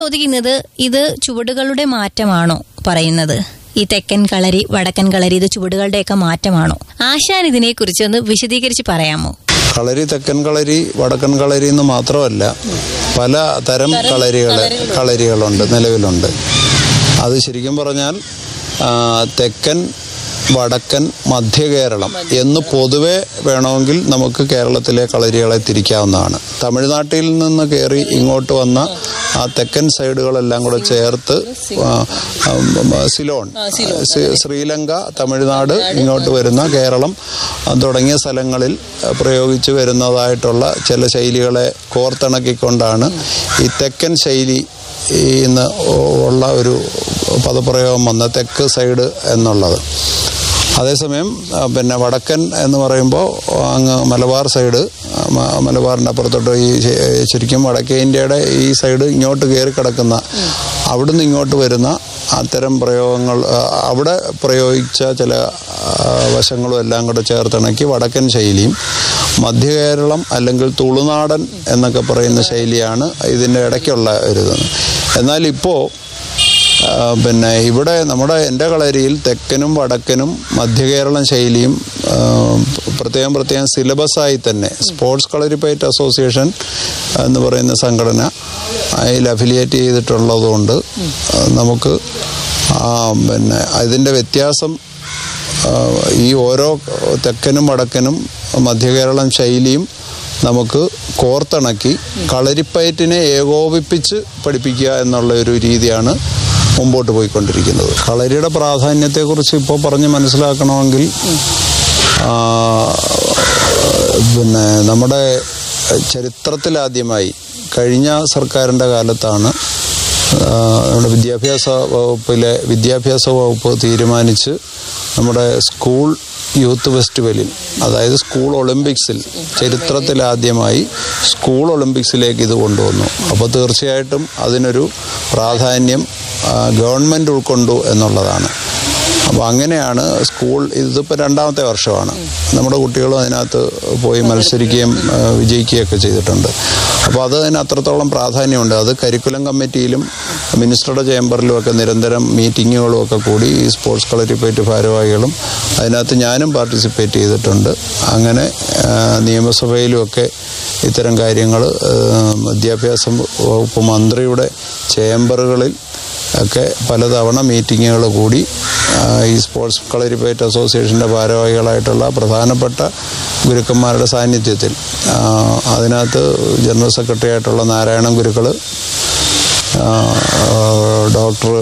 ചോദിക്കുന്നത് ഇത് ചുവടുകളുടെ മാറ്റമാണോ പറയുന്നത് ഈ തെക്കൻ കളരി വടക്കൻ കളരി ഇത് ചുവടുകളുടെയൊക്കെ മാറ്റമാണോ ആശാൻ ഇതിനെക്കുറിച്ച് ഒന്ന് വിശദീകരിച്ച് പറയാമോ കളരി തെക്കൻ കളരി വടക്കൻ കളരി എന്ന് മാത്രമല്ല പല തരം കളരികൾ കളരികളുണ്ട് നിലവിലുണ്ട് അത് ശരിക്കും പറഞ്ഞാൽ ആ, തെക്കൻ വടക്കൻ മധ്യ കേരളം എന്ന് പൊതുവെ വേണമെങ്കിൽ നമുക്ക് കേരളത്തിലെ കളരികളെ തിരിക്കാവുന്നതാണ് തമിഴ്നാട്ടിൽ നിന്ന് കയറി ഇങ്ങോട്ട് വന്ന ആ തെക്കൻ സൈഡുകളെല്ലാം കൂടെ ചേർത്ത് ആ, ആ, സിലോൺ സി- ശ്രീലങ്ക തമിഴ്നാട് ഇങ്ങോട്ട് വരുന്ന കേരളം ആ, തുടങ്ങിയ സ്ഥലങ്ങളിൽ ആ, പ്രയോഗിച്ചു വരുന്നതായിട്ടുള്ള ചില ശൈലികളെ കോർത്തിണക്കിക്കൊണ്ടാണ് ഈ തെക്കൻ ശൈലി ഇന്ന് ഉള്ള ഒരു പദപ്രയോഗം വന്ന തെക്ക് സൈഡ് എന്നുള്ളത് അതേസമയം ആ, പിന്നെ വടക്കൻ എന്ന് പറയുമ്പോൾ അങ്ങ് മലബാർ സൈഡ് ആ, മ- മലബാറിൻ്റെ അപ്പുറത്തോട്ട് ഈ ശ- ശരിക്കും വടക്കേ ഇന്ത്യയുടെ ഈ സൈഡ് ഇങ്ങോട്ട് കയറി കിടക്കുന്ന അവിടുന്ന് ഇങ്ങോട്ട് വരുന്ന അത്തരം പ്രയോഗങ്ങൾ ആ, അവിടെ പ്രയോഗിച്ച ചില ആ, വശങ്ങളും എല്ലാം കൂടെ ചേർത്തിണക്കി വടക്കൻ ശൈലിയും മധ്യ കേരളം അല്ലെങ്കിൽ തുളുനാടൻ എന്നൊക്കെ പറയുന്ന ശൈലിയാണ് ഇതിൻ്റെ ഇടയ്ക്കുള്ള ഒരു ഇത് എന്നാൽ ഇപ്പോൾ ആ, പിന്നെ ഇവിടെ നമ്മുടെ എൻ്റെ കളരിയിൽ തെക്കനും വടക്കനും മധ്യകേരളം ശൈലിയും ആ, പ്രത്യേകം പ്രത്യേകം സിലബസായി തന്നെ സ്പോർട്സ് കളരിപ്പയറ്റ് അസോസിയേഷൻ എന്ന് പറയുന്ന സംഘടന അതിൽ അഫിലിയേറ്റ് ചെയ്തിട്ടുള്ളതുകൊണ്ട് ആ, നമുക്ക് ആ, പിന്നെ അതിൻ്റെ വ്യത്യാസം ആ, ഈ ഓരോ തെക്കനും വടക്കനും മധ്യകേരളം ശൈലിയും നമുക്ക് കോർത്തിണക്കി കളരിപ്പയറ്റിനെ ഏകോപിപ്പിച്ച് പഠിപ്പിക്കുക എന്നുള്ള ഒരു രീതിയാണ് മുമ്പോട്ട് പോയിക്കൊണ്ടിരിക്കുന്നത് കളരിയുടെ പ്രാധാന്യത്തെക്കുറിച്ച് ഇപ്പോൾ പറഞ്ഞ് മനസ്സിലാക്കണമെങ്കിൽ ആ, പിന്നെ നമ്മുടെ ചരിത്രത്തിലാദ്യമായി കഴിഞ്ഞ സർക്കാരിൻ്റെ കാലത്താണ് ആ, നമ്മുടെ വിദ്യാഭ്യാസ വകുപ്പിലെ വിദ്യാഭ്യാസ വകുപ്പ് തീരുമാനിച്ച് നമ്മുടെ സ്കൂൾ യൂത്ത് ഫെസ്റ്റിവലിൽ അതായത് സ്കൂൾ ഒളിമ്പിക്സിൽ ചരിത്രത്തിലാദ്യമായി സ്കൂൾ ഒളിമ്പിക്സിലേക്ക് ഇത് കൊണ്ടുവന്നു അപ്പോൾ തീർച്ചയായിട്ടും അതിനൊരു പ്രാധാന്യം ആ, ഗവൺമെൻറ് ഉൾക്കൊണ്ടു എന്നുള്ളതാണ് അപ്പോൾ അങ്ങനെയാണ് സ്കൂൾ ഇതിപ്പോൾ രണ്ടാമത്തെ വർഷമാണ് നമ്മുടെ കുട്ടികളും അതിനകത്ത് പോയി മത്സരിക്കുകയും ആ, വിജയിക്കുകയൊക്കെ ചെയ്തിട്ടുണ്ട് അപ്പോൾ അത് അതിന് അത്രത്തോളം പ്രാധാന്യമുണ്ട് അത് കരിക്കുലം കമ്മിറ്റിയിലും മിനിസ്റ്ററുടെ ചേംബറിലും ഒക്കെ നിരന്തരം മീറ്റിങ്ങുകളും ഒക്കെ കൂടി ഈ സ്പോർട്സ് കളരിപ്പേറ്റ് ഭാരവാഹികളും അതിനകത്ത് ഞാനും പാർട്ടിസിപ്പേറ്റ് ചെയ്തിട്ടുണ്ട് അങ്ങനെ ആ, നിയമസഭയിലുമൊക്കെ ഇത്തരം കാര്യങ്ങൾ വിദ്യാഭ്യാസ വകുപ്പ് മന്ത്രിയുടെ ചേംബറുകളിൽ ഒക്കെ പലതവണ മീറ്റിങ്ങുകൾ കൂടി ആ, ഈ സ്പോർട്സ് കളരിപ്പേറ്റ് അസോസിയേഷൻ്റെ ഭാരവാഹികളായിട്ടുള്ള പ്രധാനപ്പെട്ട ഗുരുക്കന്മാരുടെ സാന്നിധ്യത്തിൽ ആ, അതിനകത്ത് ജനറൽ സെക്രട്ടറി ആയിട്ടുള്ള നാരായണൻ ഗുരുക്കൾ ഡോക്ടർ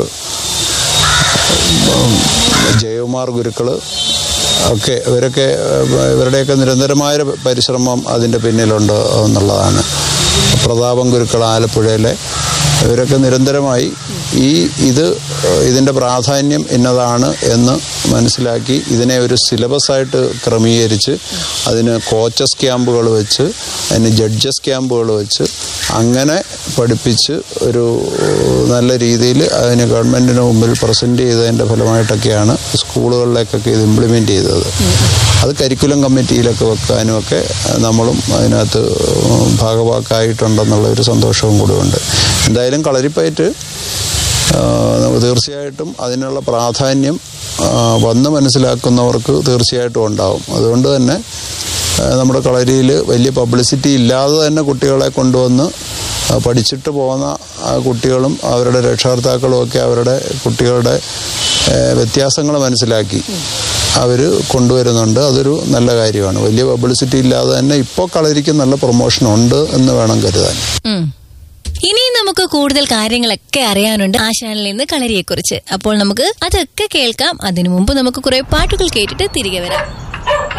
ജയകുമാർ ഗുരുക്കൾ ഒക്കെ ഇവരൊക്കെ ഏഹ്, ഇവരുടെയൊക്കെ നിരന്തരമായ ഒരു പരിശ്രമം അതിൻ്റെ പിന്നിലുണ്ട് എന്നുള്ളതാണ് പ്രതാപം ഗുരുക്കൾ ആലപ്പുഴയിലെ ഇവരൊക്കെ നിരന്തരമായി ഈ ഇത് ഏഹ്, ഇതിൻ്റെ പ്രാധാന്യം ഇന്നതാണ് എന്ന് മനസ്സിലാക്കി ഇതിനെ ഒരു സിലബസായിട്ട് ക്രമീകരിച്ച് അതിന് കോച്ചസ് ക്യാമ്പുകൾ വെച്ച് അതിന് ജഡ്ജസ് ക്യാമ്പുകൾ വെച്ച് അങ്ങനെ പഠിപ്പിച്ച് ഒരു നല്ല രീതിയിൽ അതിന് ഗവൺമെൻറ്റിന് മുമ്പിൽ പ്രസൻറ്റ് ചെയ്തതിൻ്റെ ഫലമായിട്ടൊക്കെയാണ് സ്കൂളുകളിലേക്കൊക്കെ ഇത് ഇംപ്ലിമെൻ്റ് ചെയ്തത് അത് കരിക്കുലം കമ്മിറ്റിയിലൊക്കെ വെക്കാനും ഒക്കെ നമ്മളും അതിനകത്ത് ഭാഗവാക്കായിട്ടുണ്ടെന്നുള്ള ഒരു സന്തോഷവും കൂടിയുണ്ട് എന്തായാലും കളരിപ്പയറ്റ് ആ, നമുക്ക് തീർച്ചയായിട്ടും അതിനുള്ള പ്രാധാന്യം ആ, വന്ന് മനസ്സിലാക്കുന്നവർക്ക് തീർച്ചയായിട്ടും ഉണ്ടാവും അതുകൊണ്ട് തന്നെ ആ, നമ്മുടെ കളരിയിൽ വലിയ പബ്ലിസിറ്റി ഇല്ലാതെ തന്നെ കുട്ടികളെ കൊണ്ടുവന്ന് ആ, പഠിച്ചിട്ട് പോകുന്ന ആ കുട്ടികളും അവരുടെ രക്ഷകർത്താക്കളും ഒക്കെ അവരുടെ കുട്ടികളുടെ വ്യത്യാസങ്ങൾ മനസ്സിലാക്കി അവർ കൊണ്ടുവരുന്നുണ്ട് അതൊരു നല്ല കാര്യമാണ് വലിയ പബ്ലിസിറ്റി ഇല്ലാതെ തന്നെ ഇപ്പോൾ കളരിക്ക് നല്ല പ്രൊമോഷൻ ഉണ്ട് എന്ന് വേണം കരുതാൻ ഉം. ഇനി നമുക്ക് കൂടുതൽ കാര്യങ്ങളൊക്കെ അറിയാനുണ്ട് ആശാനിൽ നിന്ന് കളരിയെക്കുറിച്ച് അപ്പോൾ നമുക്ക് അതൊക്കെ കേൾക്കാം അതിനു മുമ്പ് നമുക്ക് കുറെ പാട്ടുകൾ കേട്ടിട്ട് തിരികെ വരാം